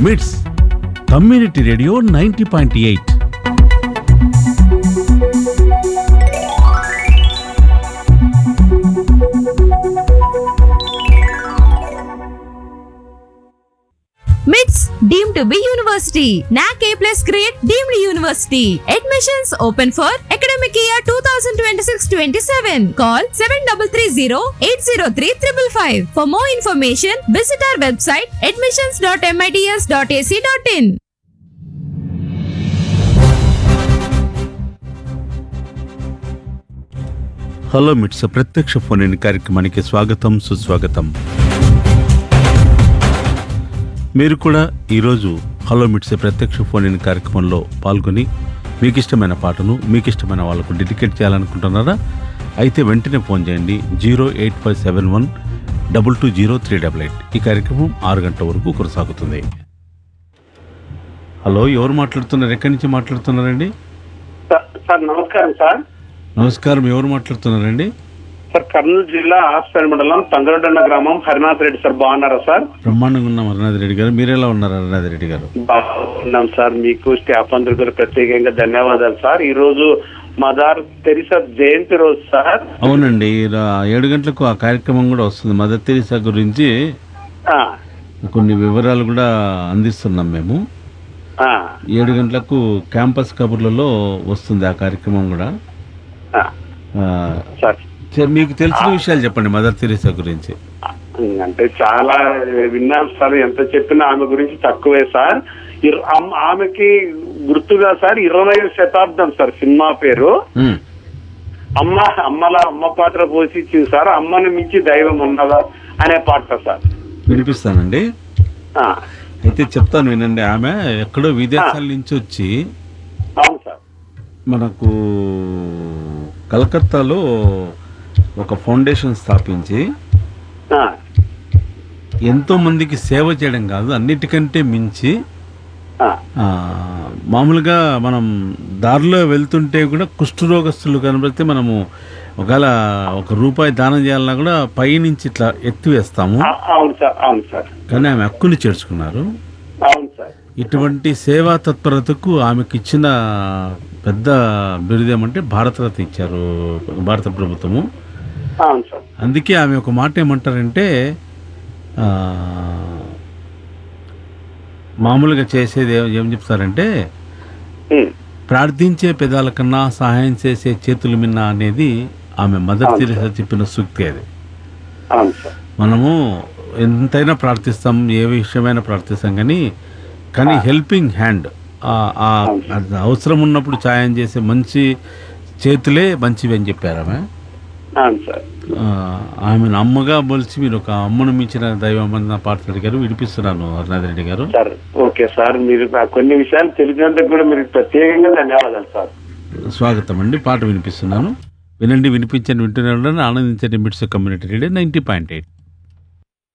మిట్స్ community radio ninety point eight MITS deemed to be university NAAC A plus grade deemed university admissions open for academic year two thousand twenty six twenty seven call seven double three zero eight zero three triple five for more information visit our website admissions dot MITS dot AC dot in hello MITS ప్రత్యక్ష phone in కార్యక్రమానికి స్వాగతం సుస్వాగతం మీరు కూడా ఈరోజు hello MITS ప్రత్యక్ష phone in కార్యక్రమంలో పాల్గొని మీకు ఇష్టమైన పాటను మీకు ఇష్టమైన వాళ్ళకు డెడికేట్ చేయాలనుకుంటున్నారా అయితే వెంటనే ఫోన్ చేయండి zero eight five seven one double two zero three double eight ఈ కార్యక్రమం ఆరు గంటల వరకు కొనసాగుతుంది హలో ఎవరు మాట్లాడుతున్నారు ఎక్కడి నుంచి మాట్లాడుతున్నారండి సార్ సార్ నమస్కారం సార్ నమస్కారం ఎవరు మాట్లాడుతున్నారండి సార్ కర్నూలు జిల్లా ఆస్పేట మండలం తంగరొడ్డన్న గ్రామం హరినాథ్ రెడ్డి సార్ బాగున్నారా సార్ బ్రహ్మాండంగా ఉన్నాం అరుణాథ్ రెడ్డి గారు మీరెలా ఉన్నారు అరుణాథ్ రెడ్డి గారు బాగున్నాం సార్ మీకు స్టాఫ్ అందరు కూడా ప్రత్యేకంగా ధన్యవాదాలు సార్ ఈ రోజు మదార్ తెరిసా జయంతి రోజు సార్ అవునండి రా- ఏడు గంటలకు ఆ కార్యక్రమం కూడా వస్తుంది మదర్ తెరీసా గురించి ఆ, కొన్ని వివరాలు కూడా అందిస్తున్నాం మేము ఆ, ఏడు గంటలకు క్యాంపస్ కబుర్లలో వస్తుంది ఆ కార్యక్రమం కూడా ఆ, ఆ, సార్ సరే, మీకు తెలిసిన విషయాలు చెప్పండి మదర్ తెరీసా గురించి అంటే చాలా విన్నాం సార్ ఎంత చెప్పినా ఆమె గురించి తక్కువే సార్ ఇర్- ఆమ్- ఆమెకి గుర్తుగా సార్ ఇరవై శతాబ్దం సార్ సినిమా పేరు ఉమ్, అమ్మ అమ్మలా అమ్మ పాత్ర పోషించింది సార్ అమ్మని మించి దైవం ఉన్నదా అనే పాట సార్ వినిపిస్తానండి ఆ, అయితే చెప్తాను వినండి ఆమె ఎక్కడో విదేశాల నుంచి వచ్చి అవును సార్ మనకు కలకత్తాలో ఒక ఫౌండేషన్ స్థాపించి ఆ, ఎంతో మందికి సేవ చేయడం కాదు అన్నిటికంటే మించి ఆ, ఆ, మామూలుగా మనం దారిలో వెళ్తుంటే కూడా కుష్ఠరోగస్తులు కనబడితే మనము ఒకవేళ ఒక రూపాయి దానం చేయాలన్నా కూడా పైనుంచి ఇట్లా ఎత్తివేస్తాము ఆ, అవును సార్ అవును సార్ కానీ ఆమె హక్కుని చేర్చుకున్నారు అవును సార్ ఇటువంటి సేవా తత్పరతకు ఆమెకి ఇచ్చిన పెద్ద బిరుదేమంటే భారతరత్న ఇచ్చారు భారత ప్రభుత్వము అవును సార్ అందుకే ఆమె ఒక మాట ఏమంటారంటే ఆ, మామూలుగా చేసేది ఏం ఏం చెప్తారంటే ఉమ్, ప్రార్థించే పెదాల కన్నా సహాయం చేసే చేతులు మిన్న అనేది ఆమె మదర్ అవును తెరిసా చెప్పిన సూక్తి అది అవును సార్ మనము ఎంతైనా ప్రార్థిస్తాం ఏ విషయమైనా ప్రార్థిస్తాం కానీ కానీ హెల్పింగ్ హ్యాండ్ అవసరం ఉన్నప్పుడు సాయం చేసే మంచి చేతులే మంచివి అని చెప్పారు ఆమె అవును సార్ ఆ, ఆమెను అమ్మగా పోల్చి మీరు ఒక అమ్మను మించిన దైవం అన్న పాట అడిగారు వినిపిస్తున్నాను అరుణాథ్ రెడ్డి గారు సార్ ఓకే సార్ మీరు నాకు కొన్ని విషయాలు తెలిసినందుకు కూడా మీరు ప్రత్యేకంగా ధన్యవాదాలు సార్ స్వాగతం అండి పాట వినిపిస్తున్నాను వినండి వినిపించండి వింటూనే ఉండండి ఆనందించండి MITS community radio ninety point eight